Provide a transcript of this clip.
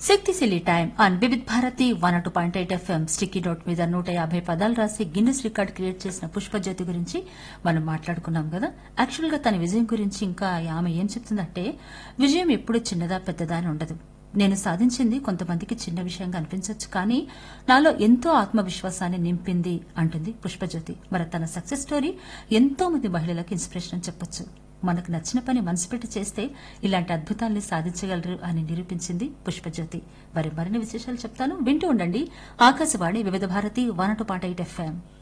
శక్తిశీలి time on Vividh Bharati one two point eight FM sticky note మీద నూట యాభై పదాలు రాసి గిన్నెస్ రికార్డ్ క్రియేట్ చేసిన పుష్పజ్యోతి గురించి మనం మాట్లాడుకున్నాం కదా యాక్చువల్ గా తన విజయం గురించి ఇంకా ఆమె ఏం చెప్తుందంటే విజయం ఎప్పుడు చిన్నదా పెద్దదా అని ఉండదు నేను సాధించింది కొంతమందికి చిన్న విషయంగా అనిపించవచ్చు కానీ నాలో ఎంతో ఆత్మవిశ్వాసాన్ని నింపింది అంటుంది పుష్పజ్యోతి మరి తన సక్సెస్ స్టోరీ ఎంతో మంది మహిళలకు ఇన్స్పిరేషన్ అని చెప్పొచ్చు మనకు నచ్చిన పని మనసు పెట్టి చేస్తే ఇలాంటి అద్భుతాల్ని సాధించగలరు అని నిరూపించింది పుష్పజ్యోతి మరి మరిన్ని విశేషాలు చెప్తాను వింటూ ఉండండి ఆకాశవాణి వివిధ భారతి వన్ టు పాట ఎయిట్ ఎఫ్ఎం